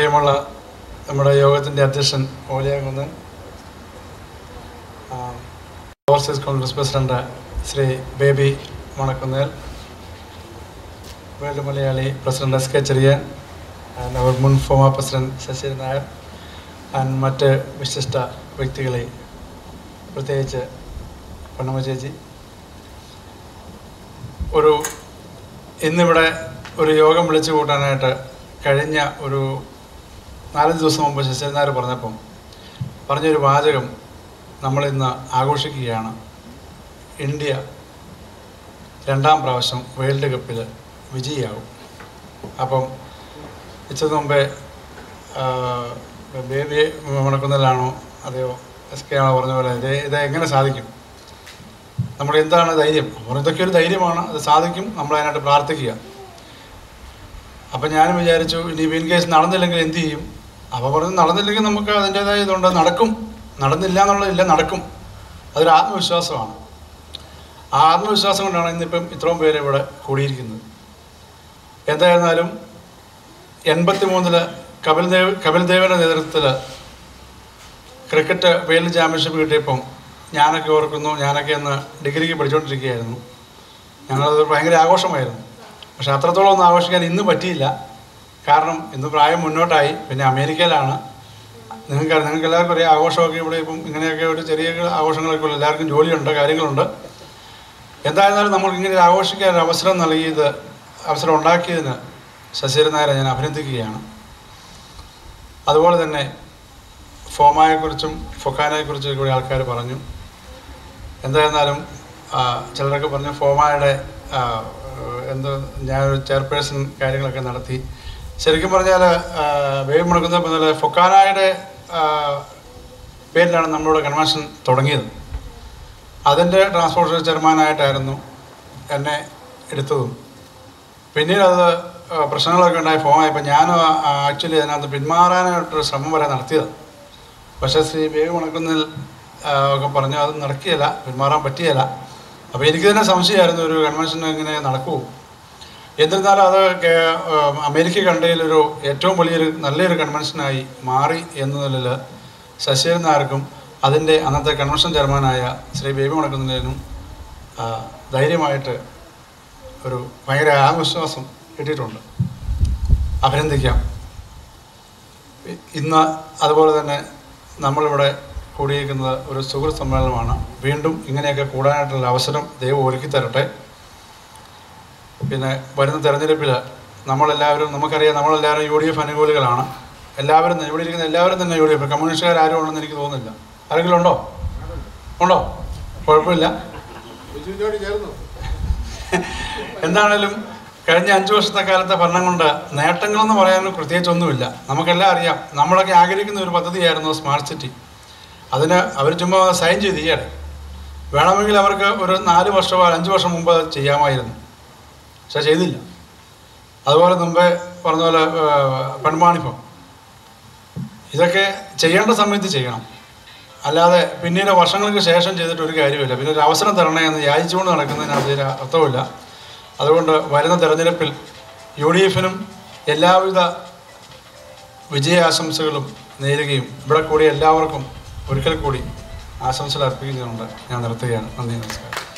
പ്രിയമുള്ള നമ്മുടെ യോഗത്തിൻ്റെ അധ്യക്ഷൻ ഓലിയാകുന്നൻ overseas Congress president Shri Baby Manakkunnel world Malayali president S K Cherian and അവർ മുൻ former president Sasi Nair and മറ്റ് വിശിഷ്ട വ്യക്തികളെ പ്രത്യേകിച്ച് പൊന്നമ്മ ചേച്ചി ഒരു ഇന്നിവിടെ ഒരു യോഗം വിളിച്ചു കൂട്ടാനായിട്ട് കഴിഞ്ഞ ഒരു നാലഞ്ച് ദിവസം മുമ്പ് ശശി നായർ പറഞ്ഞപ്പം പറഞ്ഞൊരു വാചകം നമ്മളിന്ന് ആഘോഷിക്കുകയാണ് ഇന്ത്യ രണ്ടാം പ്രാവശ്യം വേൾഡ് കപ്പിൽ വിജയിയാകും അപ്പം ഇച്ചിരി മുമ്പേ ആ, ബേബി മുടക്കുന്നതിലാണോ അതെയോ എസ് കെ ആണോ പറഞ്ഞ പോലെ ഇത് ഇത് എങ്ങനെ സാധിക്കും നമ്മൾ എന്താണ് ധൈര്യം അപ്പോൾ ഇതൊക്കെ ഒരു ധൈര്യമാണ് അത് സാധിക്കും നമ്മൾ അതിനായിട്ട് പ്രാർത്ഥിക്കുക അപ്പം ഞാനും വിചാരിച്ചു ഇനി ഇൻ കേസ് നടന്നില്ലെങ്കിൽ എന്ത് ചെയ്യും അപ്പോൾ പറഞ്ഞു നടന്നില്ലെങ്കിൽ നമുക്ക് അതിൻ്റേതായ ഇതുണ്ട് നടക്കും നടന്നില്ല എന്നുള്ളതില്ല നടക്കും അതൊരു ആത്മവിശ്വാസമാണ് ആ ആത്മവിശ്വാസം കൊണ്ടാണ് ഇന്നിപ്പം ഇത്രയും പേര് ഇവിടെ കൂടിയിരിക്കുന്നത് എന്തായിരുന്നാലും എൺപത്തി മൂന്നില് കപിൽ ദേവ് കപിൽ ദേവിൻ്റെ നേതൃത്വത്തിൽ ക്രിക്കറ്റ് വേൾഡ് ചാമ്പ്യൻഷിപ്പ് കിട്ടിയപ്പം ഞാനൊക്കെ ഓർക്കുന്നു ഞാനൊക്കെ അന്ന് ഡിഗ്രിക്ക് പഠിച്ചുകൊണ്ടിരിക്കുകയായിരുന്നു ഞങ്ങളത് ഭയങ്കര ആഘോഷമായിരുന്നു പക്ഷെ അത്രത്തോളം ഒന്നും ആഘോഷിക്കാൻ ഇന്ന് പറ്റിയില്ല കാരണം ഇന്ന് പ്രായം മുന്നോട്ടായി പിന്നെ അമേരിക്കയിലാണ് നിങ്ങൾക്ക് നിങ്ങൾക്ക് എല്ലാവർക്കും ഒരേ ആഘോഷമൊക്കെ ഇവിടെ ഇപ്പം ഇങ്ങനെയൊക്കെ ഒരു ചെറിയ ആഘോഷങ്ങളൊക്കെ ഉള്ളു എല്ലാവർക്കും ജോലിയുണ്ട് കാര്യങ്ങളുണ്ട് എന്തായിരുന്നാലും നമുക്ക് ഇങ്ങനെ ഒരു ആഘോഷിക്കാൻ ഒരു അവസരം നൽകിയത് അവസരം ഉണ്ടാക്കിയതിന് ശശീരൻ നായരെ ഞാൻ അഭിനന്ദിക്കുകയാണ് അതുപോലെ തന്നെ ഫോമായെക്കുറിച്ചും ഫൊക്കാനയെക്കുറിച്ചും കൂടി ആൾക്കാർ പറഞ്ഞു എന്തായിരുന്നാലും ആ, ചിലരൊക്കെ പറഞ്ഞു ഫോമായുടെ ആ, എന്ത് ഞാനൊരു ചെയർപേഴ്സൺ കാര്യങ്ങളൊക്കെ നടത്തി ശരിക്കും പറഞ്ഞാൽ വേവ് മുടക്കുന്ന പോലെ ഫൊക്കാനായുടെ ആ, പേരിലാണ് നമ്മളുടെ കൺവെൻഷൻ തുടങ്ങിയത് അതിൻ്റെ ട്രാൻസ്പോർട്ടേഷൻ ചെയർമാനായിട്ടായിരുന്നു എന്നെ എടുത്തതും പിന്നീട് അത് ആ, പ്രശ്നങ്ങളൊക്കെ ഉണ്ടായി ഫോമായപ്പോൾ ഞാൻ ആക്ച്വലി അതിനകത്ത് പിന്മാറാനായിട്ടൊരു ശ്രമം വരെ നടത്തിയത് പക്ഷേ ശ്രീ ബേബി മണക്കുന്നിൽ ആ, ഒക്കെ പറഞ്ഞു അത് നടക്കുകയില്ല പിന്മാറാൻ പറ്റിയല്ല അപ്പോൾ എനിക്ക് തന്നെ സംശയമായിരുന്നു ഒരു കൺവെൻഷൻ എങ്ങനെ നടക്കുമോ എന്നിരുന്നാലും അത് കേ- ആ, അമേരിക്ക കണ്ടതിലൊരു ഏറ്റവും വലിയൊരു നല്ലൊരു കൺവെൻഷനായി മാറി എന്നതിൽ ശശീരൻ നായർക്കും അതിൻ്റെ അന്നത്തെ കൺവെൻഷൻ ചെയർമാനായ ശ്രീ ബേബി മണക്കുന്നതിനും ആ, ധൈര്യമായിട്ട് ഒരു ഭയങ്കര ആത്മവിശ്വാസം കിട്ടിയിട്ടുണ്ട് അഭിനന്ദിക്കാം ഇ- ഇന്ന് അതുപോലെ തന്നെ നമ്മളിവിടെ കൂടിയിരിക്കുന്നത് ഒരു സുഹൃത്ത് സമ്മേളനമാണ് വീണ്ടും ഇങ്ങനെയൊക്കെ കൂടാനായിട്ടുള്ള അവസരം ദൈവം ഒരുക്കി തരട്ടെ പിന്നെ വരുന്ന തെരഞ്ഞെടുപ്പിൽ നമ്മളെല്ലാവരും നമുക്കറിയാം നമ്മളെല്ലാവരും യു ഡി എഫ് അനുകൂലികളാണ് എല്ലാവരും തന്നെ ഇവിടെ ഇരിക്കുന്ന എല്ലാവരും തന്നെ യു ഡി എഫ് കമ്മ്യൂണിസ്റ്റുകാർ ആരും ഉണ്ടെന്ന് എനിക്ക് തോന്നുന്നില്ല ആരെങ്കിലും ഉണ്ടോ ഉണ്ടോ കുഴപ്പമില്ല എന്താണേലും കഴിഞ്ഞ അഞ്ച് വർഷത്തെ കാലത്തെ ഭരണം കൊണ്ട് നേട്ടങ്ങളെന്ന് പറയാനും പ്രത്യേകിച്ചൊന്നുമില്ല നമുക്കെല്ലാം അറിയാം നമ്മളൊക്കെ ആഗ്രഹിക്കുന്ന ഒരു പദ്ധതിയായിരുന്നു സ്മാർട്ട് സിറ്റി അതിന് അവർ ചുമ്മാ സൈൻ ചെയ്ത് ഈയിടെ വേണമെങ്കിൽ അവർക്ക് ഒരു നാല് വർഷമോ അഞ്ച് വർഷം മുമ്പ് അത് ചെയ്യാമായിരുന്നു പക്ഷെ ചെയ്തില്ല അതുപോലെ മുമ്പേ പറഞ്ഞ പോലെ പെൺമാണിപ്പം ഇതൊക്കെ ചെയ്യേണ്ട സമയത്ത് ചെയ്യണം അല്ലാതെ പിന്നീട് വർഷങ്ങൾക്ക് ശേഷം ചെയ്തിട്ട് ഒരു കാര്യമില്ല പിന്നെ ഒരു അവസരം തരണേ എന്ന് യാചിച്ചുകൊണ്ട് നടക്കുന്നതിന് അതിന് അർത്ഥമില്ല അതുകൊണ്ട് വരുന്ന തെരഞ്ഞെടുപ്പിൽ യു ഡി എഫിനും എല്ലാവിധ വിജയാശംസകളും നേരുകയും ഇവിടെ കൂടി എല്ലാവർക്കും ഒരിക്കൽ കൂടി ആശംസകൾ അർപ്പിക്കുന്നുണ്ട് ഞാൻ നിർത്തുകയാണ് നന്ദി നമസ്കാരം